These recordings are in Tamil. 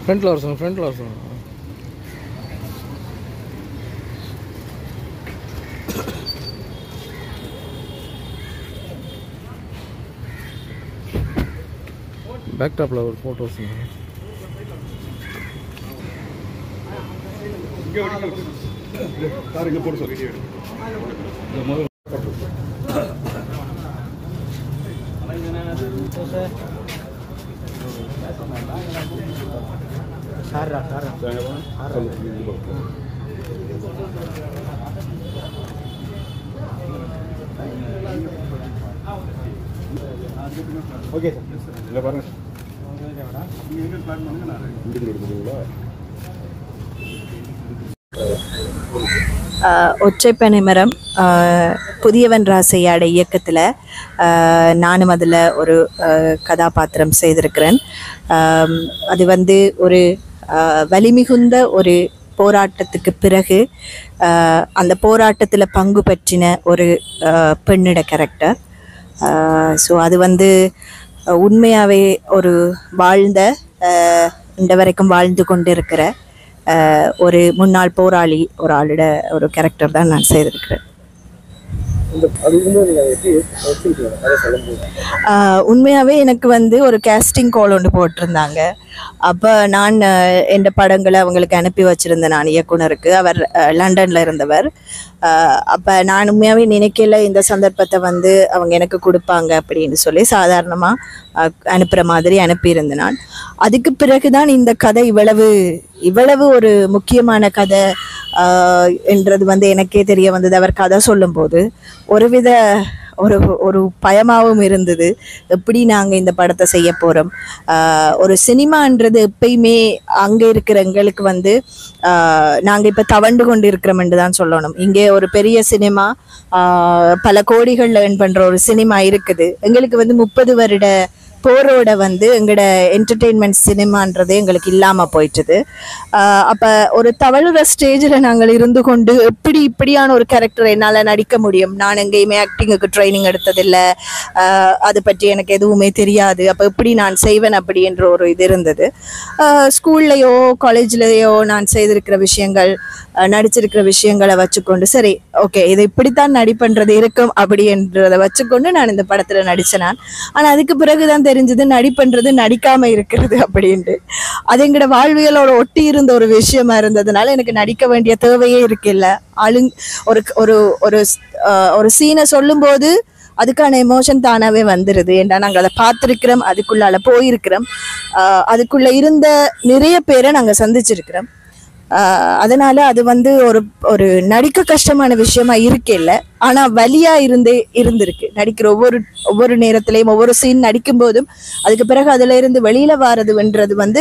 ஃப்ரண்ட்டில் வர சொல்லுங்க ஃப்ரண்ட்டில் வர சொல்லுங்க பேக் டாப்பில் ஒரு ஃபோட்டோ வச்சுங்க சார் இங்கே போட்டு சார் வீடியோ ஓகே சார் இல்லை பாருங்க நீங்கள் எங்கே பிளான் பண்ணுங்க நான் இங்கே எடுத்துங்களா ஆஹ் ஒற்றைப்பனை மரம் ஆஹ் புதியவன் ராசையாட இயக்கத்தில் நானும் அதில் ஒரு ஆஹ் கதாபாத்திரம் செய்திருக்கிறேன் ஆம், அது வந்து ஒரு ஆஹ் வலிமிகுந்த ஒரு போராட்டத்துக்கு பிறகு ஆஹ் அந்த போராட்டத்தில் பங்கு பற்றின ஒரு ஆஹ் பெண்ணிட கேரக்டர் ஸோ அது வந்து அஹ், உண்மையாகவே ஒரு வாழ்ந்த ஆஹ் இந்த வரைக்கும் வாழ்ந்து கொண்டிருக்கிற ஆஹ் ஒரு முன்னாள் போராளி ஒரு ஆளோட ஒரு கேரக்டர் தான் நான் செய்திருக்கிறேன் இந்த அதுக்கு முன்னாடி நீங்கள் எப்படி வச்சுருக்கீங்க கதை சொல்லும்போது ஆஹ் உண்மையாகவே எனக்கு வந்து ஒரு கேஸ்டிங் கால் ஒன்று போட்டிருந்தாங்க அப்போ நான் ஆஹ் என் படங்களை அவங்களுக்கு அனுப்பி வச்சிருந்தேன் நான் இயக்குனருக்கு அவர் ஆஹ் லண்டன்ல இருந்தவர் அப்போ நான் உண்மையாகவே நினைக்கல இந்த சந்தர்ப்பத்தை வந்து அவங்க எனக்கு கொடுப்பாங்க அப்படின்னு சொல்லி சாதாரணமாக அனுப்புகிற மாதிரி அனுப்பியிருந்தேன் நான் அதுக்கு பிறகு தான் இந்த கதை இவ்வளவு இவ்வளவு ஒரு முக்கியமான கதை ஆஹ் என்றது வந்து எனக்கே தெரிய வந்தது அவர் கதை சொல்லும்போது ஒருவித ஒரு ஒரு பயமாகவும் இருந்தது எப்படி நாங்கள் இந்த படத்தை செய்ய போகிறோம் ஒரு சினிமான்றது எப்பயுமே அங்கே இருக்கிற எங்களுக்கு வந்து நாங்கள் இப்போ தவண்டு கொண்டு இருக்கிறோம்னு தான் சொல்லணும் இங்கே ஒரு பெரிய சினிமா ஆஹ் பல கோடிகள் ஏர்ன் பண்ணுற ஒரு சினிமா இருக்குது எங்களுக்கு வந்து முப்பது வருட போரோட வந்து எங்களோட என்டர்டெயின்மெண்ட் சினிமான்றது எங்களுக்கு இல்லாமல் போயிட்டுது அப்போ ஒரு தவழுற ஸ்டேஜில் நாங்கள் இருந்து கொண்டு எப்படி இப்படியான ஒரு கேரக்டர் என்னால் நடிக்க முடியும் நான் எங்கேயுமே ஆக்டிங்குக்கு ட்ரைனிங் எடுத்ததில்லை ஆஹ் அது பற்றி எனக்கு எதுவுமே தெரியாது அப்போ எப்படி நான் செய்வேன் அப்படின்ற ஒரு இது இருந்தது ஸ்கூல்லையோ காலேஜ்லேயோ நான் செய்திருக்கிற விஷயங்கள் ஆஹ் நடிச்சிருக்கிற விஷயங்களை வச்சுக்கொண்டு சரி ஓகே இது இப்படித்தான் நடிப்புன்றது இருக்கும் அப்படின்றத வச்சுக்கொண்டு நான் இந்த படத்தில் நடித்தேன் நான் ஆனால் அதுக்கு பிறகு தான் தெரிஞ்சது நடிப்புன்றது நடிக்காமல் இருக்கிறது அப்படின்ட்டு அது எங்களோட வாழ்வியலோட ஒட்டி இருந்த ஒரு விஷயமா இருந்ததுனால எனக்கு நடிக்க வேண்டிய தேவையே இருக்குல்ல அழுங் ஒரு ஒரு ஒரு ஆஹ் ஒரு சீனை சொல்லும்போது அதுக்கான எமோஷன் தானாகவே வந்துடுது ஏன்டா நாங்கள் அதை பார்த்துருக்கிறோம் அதுக்குள்ளால போயிருக்கிறோம் ஆஹ் அதுக்குள்ள இருந்த நிறைய பேரை நாங்கள் சந்திச்சிருக்கிறோம் ஆஹ் அதனால அது வந்து ஒரு ஒரு நடிக்க கஷ்டமான விஷயமா இருக்கேல்ல ஆனா வலியா இருந்தே இருந்திருக்கு நடிக்கிற ஒவ்வொரு ஒவ்வொரு நேரத்திலையும் ஒவ்வொரு சீன் நடிக்கும் போதும் அதுக்கு பிறகு அதுல இருந்து வெளியில வாரதுன்றது வந்து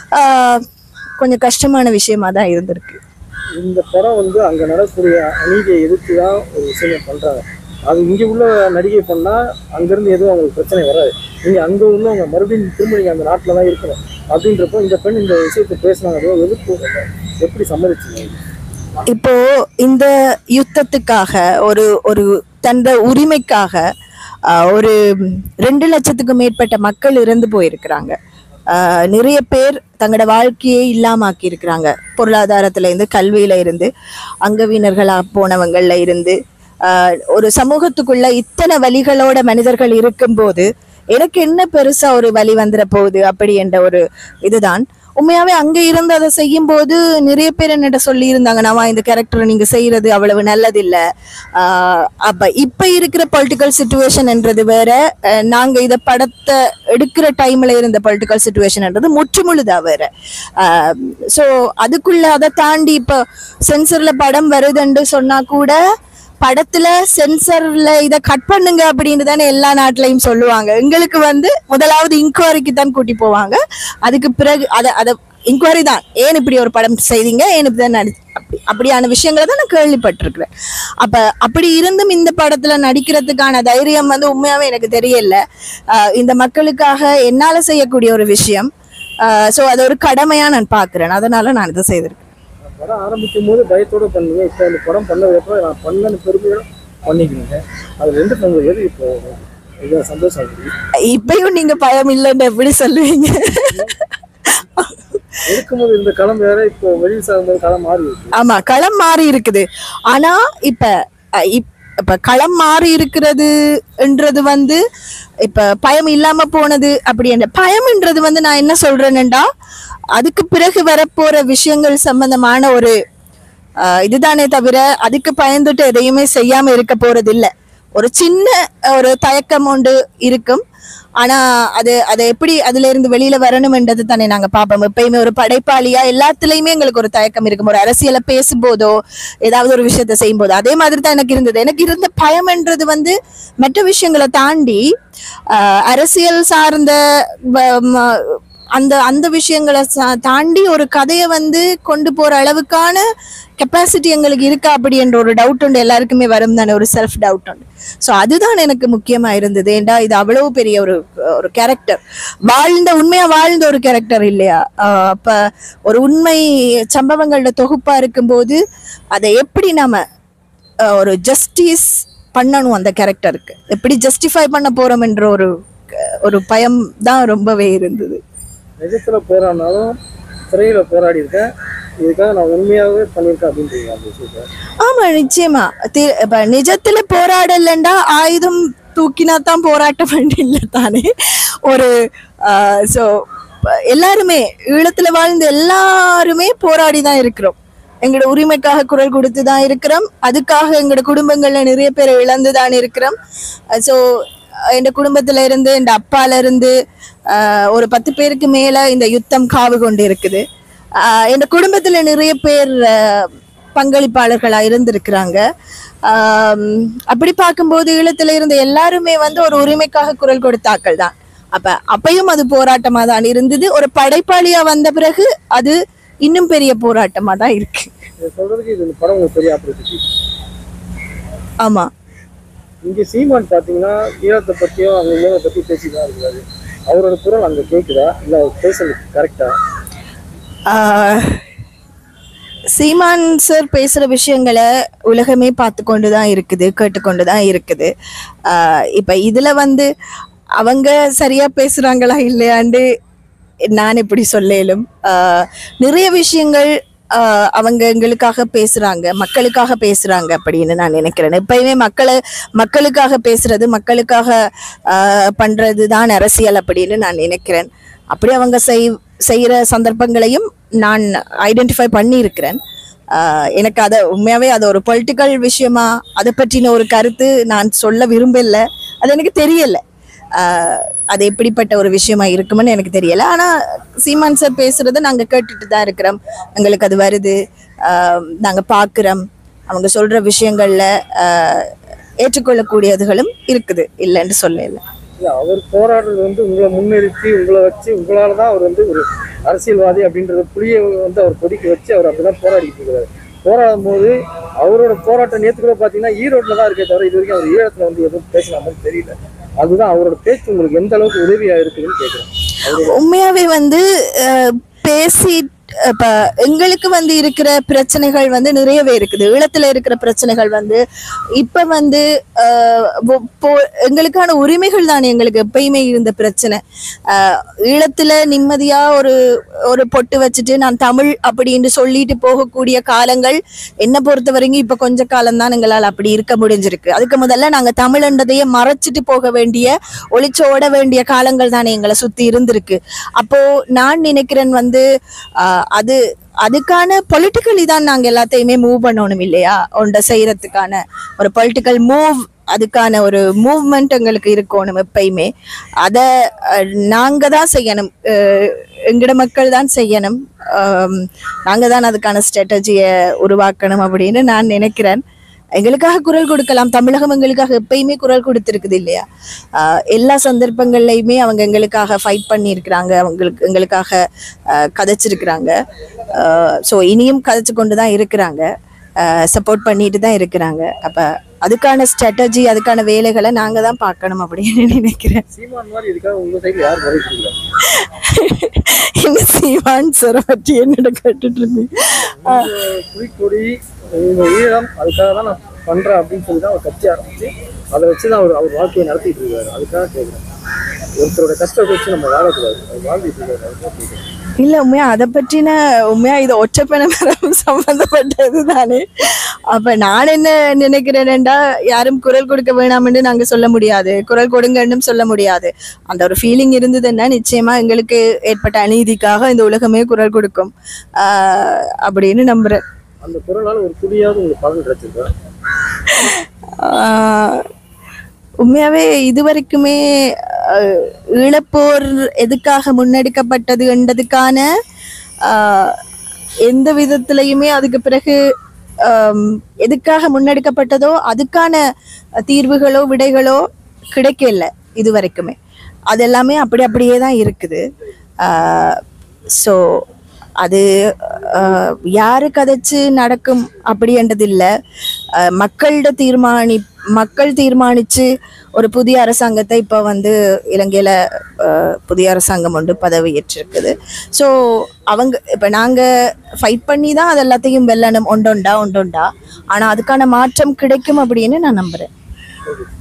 ஆஹ் கொஞ்சம் கஷ்டமான விஷயமா தான் இருந்திருக்கு இந்த படம் வந்து அங்க நடக்கக்கூடிய அநீதியை எதிர்த்து தான் ஒரு விஷயம் பண்றாங்க அது இங்க உள்ள நடிகை பண்ணா அங்கிருந்து எதுவும் அவங்களுக்கு பிரச்சனை வராது நீங்க அங்க உள்ளவங்க மறுபடியும் திரும்ப நீங்க அந்த நாட்டில் தான் இருக்கணும் அப்படின்றப்போ இந்த பெண் இந்த விஷயத்தை பேசினாங்க அது எதிர்ப்பு எப்படி சம்மதிச்சீங்க இப்போ இந்த யுத்தத்துக்காக ஒரு ஒரு தந்த உரிமைக்காக ஆஹ், ஒரு ரெண்டு லட்சத்துக்கு மேற்பட்ட மக்கள் இறந்து போயிருக்கிறாங்க ஆஹ், நிறைய பேர் தங்களோட வாழ்க்கையே இல்லாமாக்கி இருக்கிறாங்க பொருளாதாரத்துல இருந்து கல்வியில இருந்து அங்கவீனர்களா போனவங்கள்ல இருந்து ஆஹ், ஒரு சமூகத்துக்குள்ள இத்தனை வழிகளோட மனிதர்கள் இருக்கும்போது எனக்கு என்ன பெருசா ஒரு வழி வந்துட போகுது அப்படி என்ற ஒரு இதுதான் உண்மையாவே அங்க இருந்து அதை செய்யும் போது நிறைய பேர் என்னிட்ட சொல்லி இருந்தாங்க நான் இந்த கேரக்டர் நீங்க செய்யறது அவ்வளவு நல்லதில்ல ஆஹ் அப்ப இப்ப இருக்கிற பொலிட்டிக்கல் சுச்சுவேஷன்ன்றது வேற அஹ் நாங்க இத படத்தை எடுக்கிற டைம்ல இருந்த பொலிட்டிக்கல் சுச்சுவேஷன்ன்றது முற்றுமுழுதா வேற ஸோ அதுக்குள்ள அதை தாண்டி இப்போ சென்சர்ல படம் வருதுன்னு சொன்னா கூட படத்துல சென்சர்ல இத கட் பண்ணுங்க அப்படின்னு தானே எல்லா நாட்டிலையும் சொல்லுவாங்க எங்களுக்கு வந்து முதலாவது இன்கொயரிக்கு தான் கூட்டி போவாங்க அதுக்கு பிறகு அத அத இன்கொயரி தான் ஏன் இப்படி ஒரு படம் செய்தீங்க ஏன் இப்படி தான் நடி அப்படி அப்படியான விஷயங்களை தான் நான் கேள்விப்பட்டிருக்கிறேன் அப்ப அப்படி இருந்தும் இந்த படத்துல நடிக்கிறதுக்கான தைரியம் வந்து உண்மையாவே எனக்கு தெரியல ஆஹ் இந்த மக்களுக்காக என்னால செய்யக்கூடிய ஒரு விஷயம் ஸோ அது ஒரு கடமையா நான் பார்க்கிறேன் அதனால நான் இதை செய்திருக்கேன் படம் ஆரம்பிக்கும் போது பயத்தோட பண்ணுவீங்க இப்போ இந்த படம் பண்ணதுக்கப்புறம் நான் பண்ணன்னு பெருமையோட பண்ணிக்கிறீங்க அது ரெண்டு உங்களுக்கு எது இப்போ இது சந்தோஷம் இருக்கு இப்பயும் நீங்க பயம் இல்லைன்னு எப்படி சொல்லுவீங்க இருக்கும்போது இந்த களம் வேற இப்போ வெளியில் சாகும்போது களம் மாறி இருக்கு ஆமா களம் மாறி இருக்குது ஆனா இப்ப அஹ், இப்- இப்ப களம் மாறி இருக்கிறதுன்றது வந்து இப்ப பயம் இல்லாம போனது அப்படி என்ற பயம்ன்றது வந்து நான் என்ன சொல்றேன்னுடா அதுக்கு பிறகு வரப்போற விஷயங்கள் சம்பந்தமான ஒரு அஹ், இதுதானே தவிர அதுக்கு பயந்துட்டு எதையுமே செய்யாம இருக்க போறது இல்ல ஒரு சின்ன ஒரு தயக்கம் உண்டு இருக்கும் ஆனா அது அதை எப்படி அதுல இருந்து வெளியில வரணும்ன்றது தானே நாங்க பார்ப்போம் எப்பயுமே ஒரு படைப்பாளியா எல்லாத்துலயுமே எங்களுக்கு ஒரு தயக்கம் இருக்கும் ஒரு அரசியலை பேசும்போதோ ஏதாவது ஒரு விஷயத்த செய்யும் போதோ அதே மாதிரி தான் எனக்கு இருந்தது எனக்கு இருந்த பயம்ன்றது வந்து மற்ற விஷயங்களை தாண்டி ஆஹ், அரசியல் சார்ந்த வ- ம- அந்த அந்த விஷயங்களை சா- தாண்டி ஒரு கதையை வந்து கொண்டு போற அளவுக்கான கெப்பாசிட்டி எங்களுக்கு இருக்கா அப்படி என்ற ஒரு டவுட் உண்டு எல்லாருக்குமே வரும் தானே ஒரு செல்ஃப் டவுட் உண்டு ஸோ அதுதான் எனக்கு முக்கியமா இருந்தது ஏண்டா இது அவ்வளவு பெரிய ஒரு ஒரு கேரக்டர் வாழ்ந்த உண்மையா வாழ்ந்த ஒரு கேரக்டர் இல்லையா ஆஹ் அப்ப ஒரு உண்மை சம்பவங்களோட தொகுப்பா இருக்கும்போது அதை எப்படி நாம ஆஹ் ஒரு ஜஸ்டிஸ் பண்ணணும் அந்த கேரக்டருக்கு எப்படி ஜஸ்டிஃபை பண்ண போறோம் என்ற ஒரு ஒரு பயம் தான் ரொம்பவே இருந்தது நிஜத்துல போராடினாலும் திரையில போராடி இருக்கேன் இதுக்காக நான் உண்மையாகவே பண்ணியிருக்கேன் அப்படின்றீங்க அந்த விஷயத்த ஆமா நிச்சயமா தி- இப்ப நிஜத்துல போராடலண்டா ஆயுதம் தூக்கினா தான் போராட்டம் இல்லை தானே ஒரு ஸோ எல்லாருமே ஈழத்துல வாழ்ந்த எல்லாருமே போராடி தான் இருக்கிறோம் எங்களோட உரிமைக்காக குரல் கொடுத்து தான் இருக்கிறோம் அதுக்காக எங்களோட குடும்பங்கள்ல நிறைய பேரை இழந்து தான் இருக்கிறோம் ஸோ என் குடும்பத்துல இருந்து என் அப்பால இருந்து ஆஹ், ஒரு பத்து பேருக்கு மேல இந்த யுத்தம் காவு கொண்டு இருக்குது ஆஹ், என் குடும்பத்துல நிறைய பேர் ஆஹ், பங்களிப்பாளர்களா இருந்திருக்கிறாங்க ஆம், அப்படி பார்க்கும்போது ஈழத்துல இருந்த எல்லாருமே வந்து ஒரு உரிமைக்காக குரல் கொடுத்தாக்கள் தான் அப்ப அப்பயும் அது போராட்டமா தான் இருந்தது ஒரு படைப்பாளியா வந்த பிறகு அது இன்னும் பெரிய போராட்டமா தான் இருக்கு இதை சொல்றதுக்கு இது இந்த படம் உங்களுக்கு பெரிய ஆப்பர்ச்சுனிட்டி ஆமா இங்க சீமான் பாத்தீங்கன்னா ஈழத்தை பத்தியும் அங்க உள்ளதை பத்தி பேசிதான் இருக்கிறாரு அவரோட குரல் அங்க கேக்குதா இல்ல அவர் பேசுறது கரெக்டா ஆஹ், சீமான் சார் பேசுற விஷயங்களை உலகமே பார்த்து கொண்டு தான் இருக்குது கேட்டுக்கொண்டு தான் இருக்குது ஆஹ், இப்ப இதுல வந்து அவங்க சரியா பேசுறாங்களா இல்லையாண்டு நான் இப்படி சொல்லேலும் ஆஹ், நிறைய விஷயங்கள் ஆஹ், அவங்க எங்களுக்காக பேசுறாங்க மக்களுக்காக பேசுறாங்க அப்படின்னு நான் நினைக்கிறேன் எப்பயுமே மக்களை மக்களுக்காக பேசுறது மக்களுக்காக ஆஹ், பண்றது தான் அரசியல் அப்படின்னு நான் நினைக்கிறேன் அப்படி அவங்க செய் செய்கிற சந்தர்ப்பங்களையும் நான் ஐடென்டிஃபை பண்ணியிருக்கிறேன் ஆஹ் எனக்கு அதை உண்மையாவே அது ஒரு பொலிட்டிக்கல் விஷயமா அதை பற்றின ஒரு கருத்து நான் சொல்ல விரும்பல அது எனக்கு தெரியல ஆஹ் அது எப்படிப்பட்ட ஒரு விஷயமா இருக்கும்னு எனக்கு தெரியல ஆனா சீமான் சார் பேசுறதை நாங்க கேட்டுட்டு தான் இருக்கிறோம் எங்களுக்கு அது வருது ஆஹ் நாங்க பார்க்குறோம் அவங்க சொல்ற விஷயங்கள்ல ஆஹ் ஏற்றுக்கொள்ளக்கூடியதுகளும் இருக்குது இல்லைன்னு சொல்லல இல்ல அவர் போராடுறது வந்து உங்களை முன்னிறுத்தி உங்களை வச்சு உங்களால தான் அவர் வந்து ஒரு அரசியல்வாதி அப்படின்றத புளிய வந்து அவர் கொதிக்க வச்சு அவர் அப்படிதான் போராடிட்டு இருக்கிறாரு போராடும் போது அவரோட போராட்டம் நேற்று கூட பாத்தீங்கன்னா ஈரோட்ல தான் இருக்கே தவிர இது வரைக்கும் அவர் ஈழத்துல வந்து எதுவும் பேசின மாதிரி தெரியல அதுதான் அவரோட பேச்சு உங்களுக்கு எந்த அளவுக்கு உதவியா இருக்குதுன்னு கேட்கிறேன் அவரோட உண்மையாவே வந்து அஹ், பேசி இப்ப எங்களுக்கு வந்து இருக்கிற பிரச்சனைகள் வந்து நிறையவே இருக்குது ஈழத்துல இருக்கிற பிரச்சனைகள் வந்து இப்ப வந்து அஹ், ஒ- போ- எங்களுக்கான உரிமைகள் தான் எங்களுக்கு எப்பயுமே இருந்த பிரச்சனை அஹ், ஈழத்துல நிம்மதியா ஒரு ஒரு பொட்டு வச்சுட்டு நான் தமிழ் அப்படின்னு சொல்லிட்டு போகக்கூடிய காலங்கள் என்னை பொறுத்த வரைக்கும் இப்ப கொஞ்ச காலம் தான் எங்களால் அப்படி இருக்க முடிஞ்சிருக்கு அதுக்கு முதல்ல நாங்க தமிழ்ன்றதையே மறைச்சிட்டு போக வேண்டிய ஒளிச்சு ஓட வேண்டிய காலங்கள் தானே எங்களை சுத்தி இருந்திருக்கு அப்போ நான் நினைக்கிறேன் வந்து ஆஹ், அது அதுக்கான பொலிட்டிக்கலி தான் நாங்க எல்லாத்தையுமே மூவ் பண்ணணும் இல்லையா ஒன்றை செய்யறதுக்கான ஒரு பொலிட்டிக்கல் மூவ் அதுக்கான ஒரு மூவ்மெண்ட் எங்களுக்கு இருக்கணும் எப்பயுமே அதை நாங்க தான் செய்யணும் அஹ், எங்கட மக்கள் தான் செய்யணும் ஆம், நாங்க தான் அதுக்கான ஸ்ட்ராட்டஜியை உருவாக்கணும் அப்படின்னு நான் நினைக்கிறேன் எங்களுக்காக குரல் கொடுக்கலாம் தமிழகம் எங்களுக்காக எப்பயுமே குரல் கொடுத்துருக்குது இல்லையா ஆஹ் எல்லா சந்தர்ப்பங்கள்லையுமே அவங்க எங்களுக்காக ஃபைட் பண்ணியிருக்கிறாங்க அவங்களுக்கு எங்களுக்காக ஆஹ் கதைச்சிருக்கிறாங்க ஸோ இனியும் கதைச்சு கொண்டு தான் இருக்கிறாங்க சப்போர்ட் பண்ணிட்டு தான் இருக்கிறாங்க அப்போ அதுக்கான ஸ்ட்ராட்டஜி அதுக்கான வேலைகளை நாங்கள் தான் பார்க்கணும் அப்படின்னு நினைக்கிறேன் சீமான் மாதிரி இதுக்காக உங்க சைடு யார் குறை கொடுக்கல என்ன சீமான் சாரை பற்றி என்னோட கேட்டுட்டு இருந்தீங்க புலிக்கொடி உங்க ஈழம் அதுக்காக தான் நான் பண்றேன் அப்படின்னு சொல்லி தான் அவர் கட்சி ஆரம்பிச்சு அதை வச்சு தான் அவர் அவர் வாழ்க்கையை நடத்திட்டு இருக்காரு அதுக்காக கேட்குறேன் ஒருத்தரோட கஷ்டத்தை வச்சு நம்ம வாழக்கூடாது அவர் வாழ்ந்துட்டு இருக்காரு அதுக்காக கேட்குறேன் இல்ல உண்மையா அதை பற்றின உண்மையா இது ஒற்றைப்பண மரம் சம்பந்தப்பட்டது தானே அப்ப நான் என்ன நினைக்கிறேன்டா யாரும் குரல் கொடுக்க வேணாம்னு நாங்க சொல்ல முடியாது குரல் கொடுங்கன்னு சொல்ல முடியாது அந்த ஒரு ஃபீலிங் இருந்ததுன்னா நிச்சயமா எங்களுக்கு ஏற்பட்ட அநீதிக்காக இந்த உலகமே குரல் கொடுக்கும் ஆஹ் அப்படின்னு நம்புறேன் அந்த குரலால ஒரு துளியாவது உங்களுக்கு பலன் கிடைச்சிருக்கா ஆஹ் உண்மையாவே இதுவரைக்குமே ஆஹ் ஈழப்போர் எதுக்காக முன்னெடுக்கப்பட்டது என்றதுக்கான ஆஹ் எந்த விதத்திலையுமே அதுக்கு பிறகு ஆம், எதுக்காக முன்னெடுக்கப்பட்டதோ அதுக்கான தீர்வுகளோ விடைகளோ கிடைக்கல இது வரைக்குமே அது எல்லாமே அப்படி அப்படியே தான் இருக்குது ஸோ அது ஆஹ், யாரு கதைச்சு நடக்கும் அப்படின்றது இல்லை மக்கள்கிட்ட தீர்மானி மக்கள் தீர்மானிச்சு ஒரு புதிய அரசாங்கத்தை இப்போ வந்து இலங்கையில் புதிய அரசாங்கம் ஒன்று பதவியேற்றிருக்குது ஸோ அவங்க இப்போ நாங்கள் ஃபைட் பண்ணி தான் அது எல்லாத்தையும் வெல்லணும் ஒண்டொண்டா ஒண்டொண்டா ஆனால் அதுக்கான மாற்றம் கிடைக்கும் அப்படின்னு நான் நம்புகிறேன் ஓகே